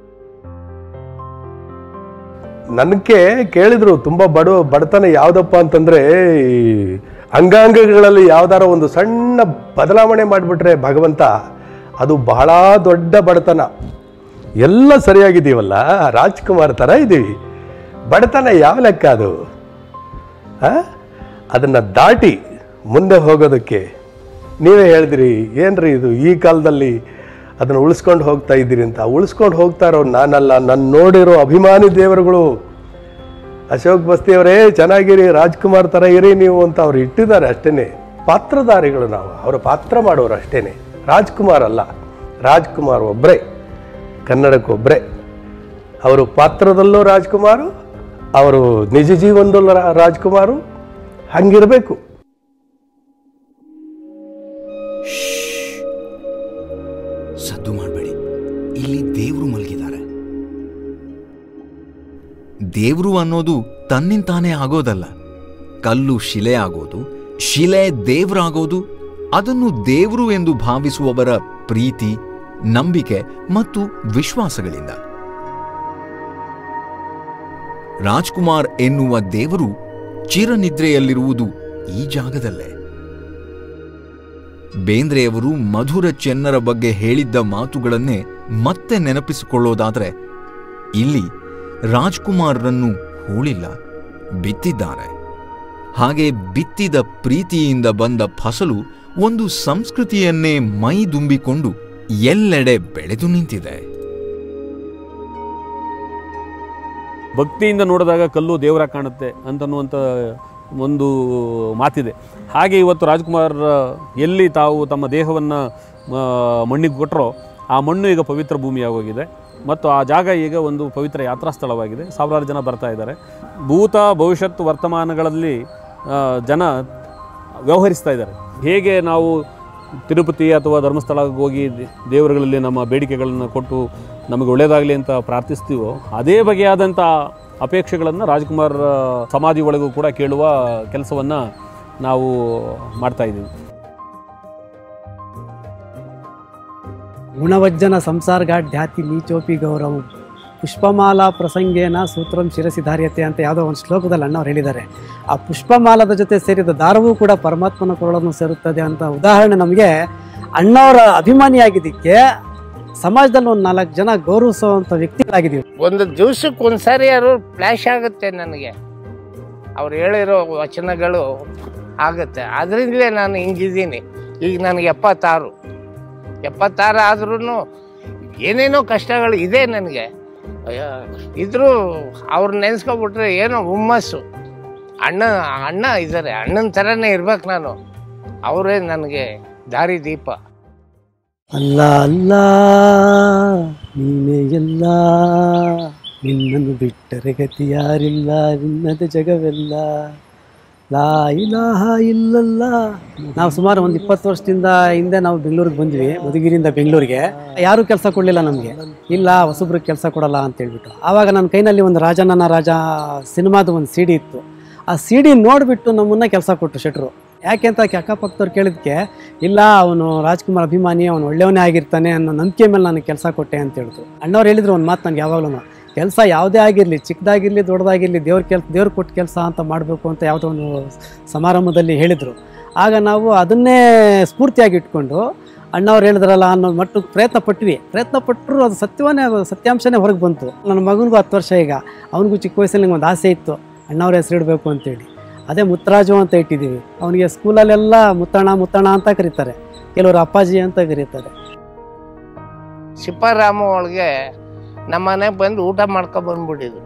ನನಗೆ ಕೇಳಿದ್ರು ತುಂಬ ಬಡ ಬಡತನ ಯಾವುದಪ್ಪ ಅಂತಂದ್ರೆ ಈ ಅಂಗಾಂಗಗಳಲ್ಲಿ ಯಾವ್ದಾರ ಒಂದು ಸಣ್ಣ ಬದಲಾವಣೆ ಮಾಡಿಬಿಟ್ರೆ ಭಗವಂತ ಅದು ಬಹಳ ದೊಡ್ಡ ಬಡತನ ಎಲ್ಲ ಸರಿಯಾಗಿದ್ದೀವಲ್ಲ ರಾಜ್ಕುಮಾರ್ ಥರ ಇದ್ದೀವಿ ಬಡತನ ಯಾವ ಲೆಕ್ಕ ಅದು ಆ? ಅದನ್ನ ದಾಟಿ ಮುಂದೆ ಹೋಗೋದಕ್ಕೆ ನೀವೇ ಹೇಳಿದ್ರಿ ಏನ್ರಿ ಇದು ಈ ಕಾಲದಲ್ಲಿ ಅದನ್ನು ಉಳಿಸ್ಕೊಂಡು ಹೋಗ್ತಾ ಇದ್ದೀರಿ ಅಂತ ಉಳಿಸ್ಕೊಂಡು ಹೋಗ್ತಾ ಇರೋ ನಾನಲ್ಲ ನನ್ನ ನೋಡಿರೋ ಅಭಿಮಾನಿ ದೇವರುಗಳು ಅಶೋಕ್ ಬಸ್ತಿ ಅವರೇ ಚೆನ್ನಾಗಿರಿ ರಾಜ್ಕುಮಾರ್ ಥರ ಇರಿ ನೀವು ಅಂತ ಅವ್ರು ಇಟ್ಟಿದ್ದಾರೆ ಅಷ್ಟೇನೆ ಪಾತ್ರಧಾರಿಗಳು ನಾವು ಅವರ ಪಾತ್ರ ಮಾಡೋರು ಅಷ್ಟೇನೆ ರಾಜ್ಕುಮಾರ್ ಅಲ್ಲ ರಾಜ್ಕುಮಾರ್ ಒಬ್ಬರೇ ಕನ್ನಡಕ್ಕೊಬ್ಬರೇ ಅವರು ಪಾತ್ರದಲ್ಲೂ ರಾಜ್ಕುಮಾರು ಅವರು ನಿಜ ಜೀವನದಲ್ಲೂ ರಾ- ರಾಜ್ಕುಮಾರು ಹಂಗಿರಬೇಕು ಸದ್ದು ಮಾಡಬೇಡಿ ಇಲ್ಲಿ ದೇವರು ಮಲಗಿದ್ದಾರೆ ದೇವರು ಅನ್ನೋದು ತನ್ನಿಂತಾನೇ ಆಗೋದಲ್ಲ ಕಲ್ಲು ಶಿಲೆ ಆಗೋದು ಶಿಲೆ ದೇವರಾಗೋದು ಅದನ್ನು ದೇವರು ಎಂದು ಭಾವಿಸುವವರ ಪ್ರೀತಿ ನಂಬಿಕೆ ಮತ್ತು ವಿಶ್ವಾಸಗಳಿಂದ ರಾಜ್ಕುಮಾರ್ ಎನ್ನುವ ದೇವರು ಚಿರನಿದ್ರೆಯಲ್ಲಿರುವುದು ಈ ಜಾಗದಲ್ಲೇ ಬೇಂದ್ರೆಯವರು ಮಧುರ ಚೆನ್ನರ ಬಗ್ಗೆ ಹೇಳಿದ್ದ ಮಾತುಗಳನ್ನೇ ಮತ್ತೆ ನೆನಪಿಸಿಕೊಳ್ಳೋದಾದರೆ ಇಲ್ಲಿ ರಾಜ್ಕುಮಾರ್ರನ್ನು ಹೂಳಿಲ್ಲ ಬಿತ್ತಿದ್ದಾರೆ ಹಾಗೆ ಬಿತ್ತಿದ ಪ್ರೀತಿಯಿಂದ ಬಂದ ಫಸಲು ಒಂದು ಸಂಸ್ಕೃತಿಯನ್ನೇ ಮೈದುಂಬಿಕೊಂಡು ಎಲ್ಲೆಡೆ ಬೆಳೆದು ನಿಂತಿದೆ ಭಕ್ತಿಯಿಂದ ನೋಡಿದಾಗ ಕಲ್ಲು ದೇವರ ಕಾಣುತ್ತೆ ಅಂತನ್ನುವಂಥ ಒಂದು ಮಾತಿದೆ ಹಾಗೆ ಇವತ್ತು ರಾಜ್ಕುಮಾರ್ ಎಲ್ಲಿ ತಾವು ತಮ್ಮ ದೇಹವನ್ನು ಮಣ್ಣಿಗೆ ಕೊಟ್ಟರೋ ಆ ಮಣ್ಣು ಈಗ ಪವಿತ್ರ ಭೂಮಿಯಾಗೋಗಿದೆ ಮತ್ತು ಆ ಜಾಗ ಈಗ ಒಂದು ಪವಿತ್ರ ಯಾತ್ರಾ ಸ್ಥಳವಾಗಿದೆ ಸಾವಿರಾರು ಜನ ಬರ್ತಾ ಇದ್ದಾರೆ ಭೂತ ಭವಿಷ್ಯತ್ತು ವರ್ತಮಾನಗಳಲ್ಲಿ ಆ, ಜನ ವ್ಯವಹರಿಸ್ತಾ ಇದ್ದಾರೆ ಹೇಗೆ ನಾವು ತಿರುಪತಿ ಅಥವಾ ಧರ್ಮಸ್ಥಳಕ್ಕೆ ಹೋಗಿ ದೇ- ದೇವರುಗಳಲ್ಲಿ ನಮ್ಮ ಬೇಡಿಕೆಗಳನ್ನು ಕೊಟ್ಟು ನಮಗೆ ಒಳ್ಳೆಯದಾಗಲಿ ಅಂತ ಪ್ರಾರ್ಥಿಸ್ತೀವೋ ಅದೇ ಬಗೆಯಾದಂಥ ಅಪೇಕ್ಷೆಗಳನ್ನು ರಾಜ್ಕುಮಾರ್ ಆ, ಸಮಾಧಿ ಒಳಗೂ ಕೂಡ ಕೇಳುವ ಕೆಲಸವನ್ನು ನಾವು ಮಾಡ್ತಾ ಇದ್ದೀವಿ ಗುಣವಜ್ಜನ ಸಂಸಾರಗಾಢ್ಯಾತಿ ನೀಚೋಪಿ ಗೌರವ ಪುಷ್ಪಮಾಲಾ ಪ್ರಸಂಗೇನ ಸೂತ್ರಂ ಶಿರಸಿ ಧಾರ್ಯತೆ ಅಂತ ಯಾವುದೋ ಒಂದು ಶ್ಲೋಕದಲ್ಲಿ ಅಣ್ಣವ್ರು ಹೇಳಿದ್ದಾರೆ ಆ ಪುಷ್ಪಮಾಲದ ಜೊತೆ ಸೇರಿದ ದಾರವೂ ಕೂಡ ಪರಮಾತ್ಮನ ಕೊರಳನ್ನು ಸೇರುತ್ತದೆ ಅಂತ ಉದಾಹರಣೆ ನಮಗೆ ಅಣ್ಣವರ ಅಭಿಮಾನಿಯಾಗಿದ್ದಕ್ಕೆ ಸಮಾಜದಲ್ಲಿ ಒಂದು ನಾಲ್ಕು ಜನ ಗೌರವಿಸುವಂಥ ವ್ಯಕ್ತಿಗಳಾಗಿದ್ದೀವಿ ಒಂದು ದಿವ್ಸಕ್ಕೆ ಒಂದ್ಸಾರಿ ಯಾರು ಫ್ಲ್ಯಾಶ್ ಆಗುತ್ತೆ ನನಗೆ ಅವ್ರು ಹೇಳಿರೋ ವಚನಗಳು ಆಗುತ್ತೆ ಅದರಿಂದಲೇ ನಾನು ಹಿಂಗಿದ್ದೀನಿ ಈಗ ನನಗೆ ಎಪ್ಪತ್ತಾರು ಎಪ್ಪತ್ತಾರು ಆದ್ರೂ ಏನೇನೋ ಕಷ್ಟಗಳು ಇದೆ ನನಗೆ ಅಯ್ಯೋ, ಇದ್ರೂ ಅವ್ರು ನೆನೆಸ್ಕೊಬಿಟ್ರೆ ಏನೋ ಹುಮ್ಮಸ್ಸು ಅಣ್ಣ ಅಣ್ಣ ಇದ್ದಾರೆ ಅಣ್ಣನ ಥರನೇ ಇರ್ಬೇಕು ನಾನು ಅವರೇ ನನಗೆ ದಾರಿ ದೀಪ ಅಲ್ಲ ಅಲ್ಲ ನೀನೇ ಎಲ್ಲ ನಿನ್ನನ್ನು ಬಿಟ್ಟರೆ ಗತಿ ಯಾರಿಲ್ಲ ನಿನ್ನದ ಜಗವೆಲ್ಲ ಲಾ ಇಲಾಹ ಇಲ್ಲಲ್ಲ ನಾವು ಸುಮಾರು ಒಂದು ಇಪ್ಪತ್ತು ವರ್ಷದಿಂದ ಹಿಂದೆ ನಾವು ಬೆಂಗಳೂರಿಗೆ ಬಂದ್ವಿ ಮಧುಗಿರಿಯಿಂದ ಬೆಂಗಳೂರಿಗೆ ಯಾರೂ ಕೆಲಸ ಕೊಡಲಿಲ್ಲ ನಮಗೆ ಇಲ್ಲ ಹೊಸಬ್ರಿಗೆ ಕೆಲಸ ಕೊಡಲ್ಲ ಅಂತ ಹೇಳ್ಬಿಟ್ಟು ಆವಾಗ ನನ್ನ ಕೈನಲ್ಲಿ ಒಂದು ರಾಜನನ್ನ ರಾಜ ಸಿನಿಮಾದ ಒಂದು ಸಿ ಡಿ ಇತ್ತು ಆ ಸಿ ಡಿ ನೋಡಿಬಿಟ್ಟು ನಮ್ಮನ್ನ ಕೆಲಸ ಕೊಟ್ಟರು ಶೆಟ್ರು ಯಾಕೆ ಅಂತ ಆಕೆ ಅಕ್ಕಪಕ್ಕದವ್ರು ಕೇಳಿದ್ಕೆ ಇಲ್ಲ ಅವನು ರಾಜ್ಕುಮಾರ್ ಅಭಿಮಾನಿ ಅವನು ಒಳ್ಳೆಯವನೇ ಆಗಿರ್ತಾನೆ ಅನ್ನೋ ನಂಬಿಕೆ ಮೇಲೆ ನನಗೆ ಕೆಲಸ ಕೊಟ್ಟೆ ಅಂತ ಹೇಳಿದ್ರು ಅಣ್ಣವ್ರು ಹೇಳಿದ್ರು ಒಂದು ಮಾತು ನನಗೆ ಯಾವಾಗಲೂ ಕೆಲಸ ಯಾವುದೇ ಆಗಿರಲಿ ಚಿಕ್ಕದಾಗಿರಲಿ ದೊಡ್ಡದಾಗಿರಲಿ ದೇವ್ರ ಕೆಲ್ ದೇವ್ರು ಕೊಟ್ಟ ಕೆಲಸ ಅಂತ ಮಾಡಬೇಕು ಅಂತ ಯಾವುದೋ ಒಂದು ಸಮಾರಂಭದಲ್ಲಿ ಹೇಳಿದರು ಆಗ ನಾವು ಅದನ್ನೇ ಸ್ಫೂರ್ತಿಯಾಗಿ ಇಟ್ಕೊಂಡು ಅಣ್ಣವ್ರು ಹೇಳಿದ್ರಲ್ಲ ಅನ್ನೋ ಮಟ್ಟಕ್ಕೆ ಪ್ರಯತ್ನ ಪಟ್ವಿ ಪ್ರಯತ್ನ ಪಟ್ಟರು ಅದು ಸತ್ಯವನ್ನೇ ಸತ್ಯಾಂಶನೇ ಹೊರಗೆ ಬಂತು ನನ್ನ ಮಗನಿಗೂ ಹತ್ತು ವರ್ಷ ಈಗ ಅವನಿಗೂ ಚಿಕ್ಕ ವಯಸ್ಸಲ್ಲಿ ನಂಗೆ ಒಂದು ಆಸೆ ಇತ್ತು ಅಣ್ಣವ್ರ ಹೆಸರು ಇಡಬೇಕು ಅಂತೇಳಿ ಅದೇ ಮುತ್ತರಾಜು ಅಂತ ಇಟ್ಟಿದ್ದೀವಿ ಅವನಿಗೆ ಸ್ಕೂಲಲ್ಲೆಲ್ಲ ಮುತ್ತಣ್ಣ ಮುತ್ತಣ್ಣ ಅಂತ ಕರೀತಾರೆ ಕೆಲವರು ಅಪ್ಪಾಜಿ ಅಂತ ಕರೀತಾರೆ ಸಿಪ್ಪಾರಾಮ ಒಳಗೆ ನಮ್ಮ ಮನೆಗೆ ಬಂದು ಊಟ ಮಾಡ್ಕೊ ಬಂದ್ಬಿಟ್ಟಿದ್ರು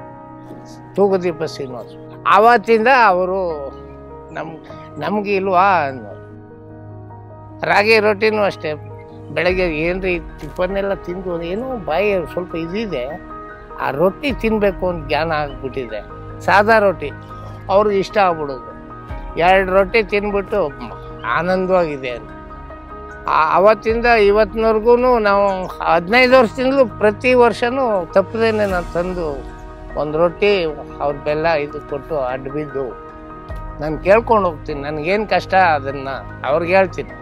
ತೂಗುದೀಪ ಶ್ರೀನಿವಾಸ ಆವತ್ತಿಂದ ಅವರು ನಮ್ ನಮ್ಗೆ ಇಲ್ವಾ ಅಂದ್ರು. ರಾಗಿ ರೊಟ್ಟಿನೂ ಅಷ್ಟೇ ಬೆಳಗ್ಗೆ ಏನ್ರಿ ಟಿಫನ್ನೆಲ್ಲ ತಿಂದು ಏನೋ ಬಾಯಿ ಸ್ವಲ್ಪ ಇದಿದೆ ಆ ರೊಟ್ಟಿ ತಿನ್ನಬೇಕು ಅಂತ ಜ್ಞಾನ ಆಗ್ಬಿಟ್ಟಿದೆ ಸಾದಾ ರೊಟ್ಟಿ ಅವ್ರಿಗೆ ಇಷ್ಟ ಆಗ್ಬಿಡೋದು ಎರಡು ರೊಟ್ಟಿ ತಿಂದ್ಬಿಟ್ಟು ಆನಂದವಾಗಿದೆ ಅಂತ ಆ- ಅವತ್ತಿಂದ ಇವತ್ತಿನವರೆಗೂ ನಾವು ಹದಿನೈದು ವರ್ಷದಿಂದಲೂ ಪ್ರತಿ ವರ್ಷನೂ ತಪ್ಪದೇನೆ ನಾನು ತಂದು ಒಂದು ರೊಟ್ಟಿ ಅವ್ರ ಬೆಲ್ಲ ಇದು ಕೊಟ್ಟು ಅಡ್ಡ ಬಿದ್ದು ನಾನು ಕೇಳ್ಕೊಂಡು ಹೋಗ್ತೀನಿ ನನಗೇನು ಕಷ್ಟ ಅದನ್ನು ಅವ್ರಿಗೆ ಹೇಳ್ತೀನಿ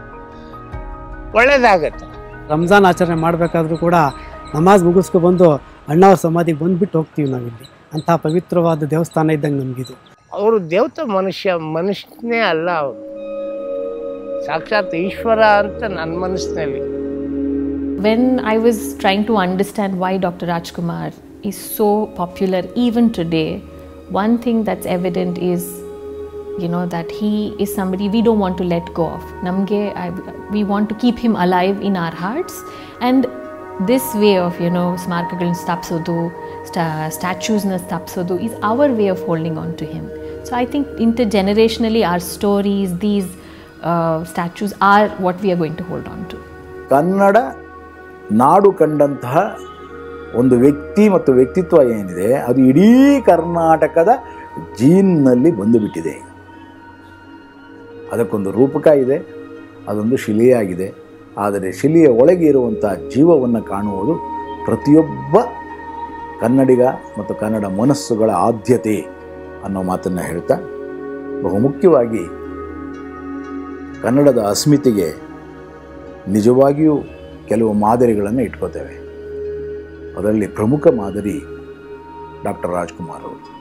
ಒಳ್ಳೇದಾಗತ್ತೆ ರಂಜಾನ್ ಆಚರಣೆ ಮಾಡಬೇಕಾದ್ರೂ ಕೂಡ ನಮಾಜ್ ಮುಗಿಸ್ಕೊ ಬಂದು ಅಣ್ಣವ್ರ ಸಮಾಧಿಗೆ ಬಂದ್ಬಿಟ್ಟು ಹೋಗ್ತೀವಿ ನಾವಿಲ್ಲಿ ಅಂಥ ಪವಿತ್ರವಾದ ದೇವಸ್ಥಾನ ಇದ್ದಂಗೆ ನಮಗಿದು ಅವರು ದೇವತ ಮನುಷ್ಯ ಮನುಷ್ಯನೇ ಅಲ್ಲ ಅವರು ಸಾಕ್ಷಾತ್ ಈಶ್ವರ ಅಂತ ನನ್ನ ಮನಸ್ಸಿನಲ್ಲಿ When I was trying to understand why Dr. Rajkumar is so popular even today, one thing that's evident is, you know, that he is somebody we don't want to let go of. Namge, I, we want to keep him alive in our hearts. And this way of, you know, smarkagal stapsodu, sta- statues na stapsodu is our way of holding on to him. So I think intergenerationally, our stories, these uh, statues are what we are going to hold on to. Kannada ನಾಡು ಕಂಡಂತಹ ಒಂದು ವ್ಯಕ್ತಿ ಮತ್ತು ವ್ಯಕ್ತಿತ್ವ ಏನಿದೆ ಅದು ಇಡೀ ಕರ್ನಾಟಕದ ಜೀನ್ನಲ್ಲಿ ಬಂದುಬಿಟ್ಟಿದೆ ಈಗ ಅದಕ್ಕೊಂದು ರೂಪಕ ಇದೆ ಅದೊಂದು ಶಿಲೆಯಾಗಿದೆ ಆದರೆ ಶಿಲೆಯ ಒಳಗೆ ಇರುವಂಥ ಜೀವವನ್ನು ಕಾಣುವುದು ಪ್ರತಿಯೊಬ್ಬ ಕನ್ನಡಿಗ ಮತ್ತು ಕನ್ನಡ ಮನಸ್ಸುಗಳ ಆದ್ಯತೆ ಅನ್ನೋ ಮಾತನ್ನು ಹೇಳ್ತಾ ಬಹುಮುಖ್ಯವಾಗಿ ಕನ್ನಡದ ಅಸ್ಮಿತೆಗೆ ನಿಜವಾಗಿಯೂ ಕೆಲವು ಮಾದರಿಗಳನ್ನು ಇಟ್ಕೋತೇವೆ ಅದರಲ್ಲಿ ಪ್ರಮುಖ ಮಾದರಿ ಡಾಕ್ಟರ್ ರಾಜ್ಕುಮಾರ್ ಅವರು